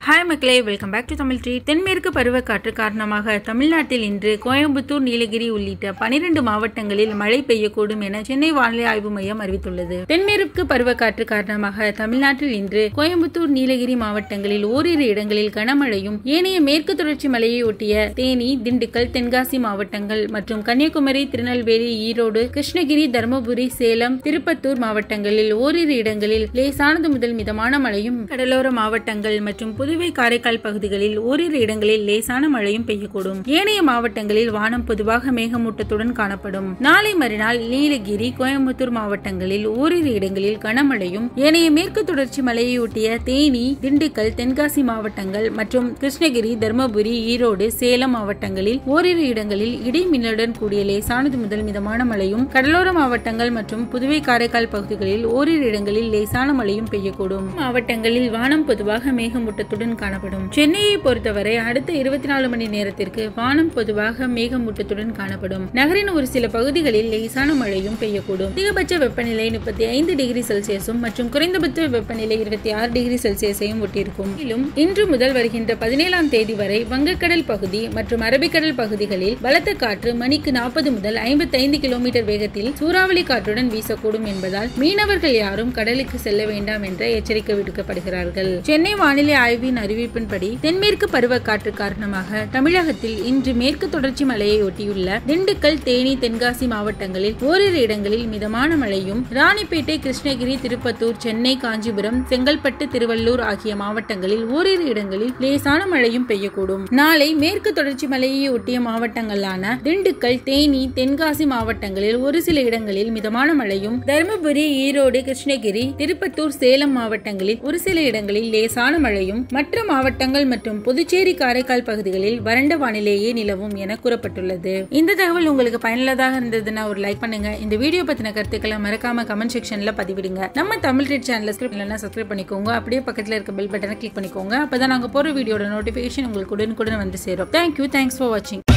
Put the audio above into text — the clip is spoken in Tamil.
ஹாய் மக்களே welcome back to Tamil tree தென்மேற்கு பருவக்காற்று காரணமாக தமிழ்நாட்டில் இன்று கோயம்புத்தூர் நீலகிரி உள்ளிட்ட பனிரெண்டு மாவட்டங்களில் மழை பெய்யக்கூடும் என சென்னை வானிலை ஆய்வு மையம் அறிவித்துள்ளது தென்மேற்கு பருவக்காற்று காரணமாக தமிழ்நாட்டில் இன்று கோயம்புத்தூர் நீலகிரி மாவட்டங்களில் ஓரிரு இடங்களில் கனமழையும் ஏனைய மேற்கு தொடர்ச்சி மலையை ஒட்டிய தேனி திண்டுக்கல் தென்காசி மாவட்டங்கள் மற்றும் கன்னியாகுமரி திருநெல்வேலி ஈரோடு கிருஷ்ணகிரி தருமபுரி சேலம் திருப்பத்தூர் மாவட்டங்களில் ஓரிரு இடங்களில் லேசானது முதல் மிதமான மழையும் கடலோர மாவட்டங்கள் மற்றும் புதுவை காரைக்கால் பகுதிகளில் ஓரிரு இடங்களில் லேசான மழையும் பெய்யக்கூடும் ஏனைய மாவட்டங்களில் வானம் பொதுவாக மேகமூட்டத்துடன் காணப்படும் நாளை மறுநாள் நீலகிரி கோயம்புத்தூர் மாவட்டங்களில் ஓரிரு இடங்களில் கனமழையும் ஏனைய மேற்கு தொடர்ச்சி மலையொட்டிய தேனி திண்டுக்கல் தென்காசி மாவட்டங்கள் மற்றும் கிருஷ்ணகிரி தருமபுரி ஈரோடு சேலம் மாவட்டங்களில் ஓரிரு இடங்களில் இடி மின்னலுடன் கூடிய லேசானது முதல் மிதமான மழையும் கடலோர மாவட்டங்கள் மற்றும் புதுவை காரைக்கால் பகுதிகளில் ஓரிரு இடங்களில் லேசான மழையும் பெய்யக்கூடும் மாவட்டங்களில் வானம் பொதுவாக மேகமூட்டத்துடன் காணப்படும் சென்னையை பொறுத்தவரை அடுத்த இருபத்தி நாலு மணி நேரத்திற்கு வானம் பொதுவாக மேகமூட்டத்துடன் காணப்படும் நகரின் ஒரு சில பகுதிகளில் லேசான மழையும் பெய்யக்கூடும் அதிகபட்ச வெப்பநிலை முப்பத்தி ஐந்து டிகிரி செல்சியஸும் மற்றும் குறைந்தபட்ச வெப்பநிலை இருபத்தி ஆறு டிகிரி செல்சியஸையும் ஒட்டியிருக்கும் மேலும் இன்று முதல் வருகின்ற பதினேழாம் தேதி வரை வங்கக்கடல் பகுதி மற்றும் அரபிக்கடல் பகுதிகளில் பலத்த காற்று மணிக்கு நாற்பது முதல் ஐம்பத்தி ஐந்து கிலோமீட்டர் வேகத்தில் சூறாவளி காற்றுடன் வீசக்கூடும் என்பதால் மீனவர்கள் யாரும் கடலுக்கு செல்ல வேண்டாம் என்ற எச்சரிக்கை விடுக்கப்படுகிறார்கள் சென்னை வானிலை ஆய்வின் அறிவிப்பின்படி தென்மேற்கு பருவக்காற்று காரணமாக தமிழகத்தில் இன்று மேற்கு தொடர்ச்சி மலையை ஒட்டியுள்ள திண்டுக்கல் தேனி தென்காசி மாவட்டங்களில் ஓரிரு இடங்களில் மிதமான மழையும் ராணிப்பேட்டை கிருஷ்ணகிரி திருப்பத்தூர் சென்னை காஞ்சிபுரம் செங்கல்பட்டு திருவள்ளூர் ஆகிய மாவட்டங்களில் ஓரிரு இடங்களில் லேசான மழையும் பெய்யக்கூடும் நாளை மேற்கு தொடர்ச்சி மலையை ஒட்டிய மாவட்டங்களான திண்டுக்கல் தேனி தென்காசி மாவட்டங்களில் ஒரு சில இடங்களில் மிதமான மழையும் தருமபுரி ஈரோடு கிருஷ்ணகிரி திருப்பத்தூர் சேலம் மாவட்டங்களில் ஒரு சில இடங்களில் லேசான மழையும் மற்ற மாவட்டங்கள் மற்றும் புதுச்சேரி காரைக்கால் பகுதிகளில் வறண்ட வானிலையே நிலவும் என கூறப்பட்டுள்ளது இந்த தகவல் உங்களுக்கு பயனுள்ளதாக இருந்ததுன்னா ஒரு லைக் பண்ணுங்க இந்த வீடியோ பத்தின கருத்துக்களை மறக்காம கமெண்ட் செக்ஷன்ல பதிவிடுங்க நம்ம தமிழ் ட்ரீட் சேனல் சப்ஸ்கிரைப் பண்ணிக்கோங்க அப்படியே பக்கத்துல இருக்க பெல் பட்டனை கிளிக் பண்ணிக்கோங்க அப்பதான் நாங்க போற வீடியோட நோட்டிபிகேஷன் உங்களுக்கு உடனுக்குடன் வந்து சேரும் தேங்க்யூ தேங்க்ஸ் ஃபார் வாட்சிங்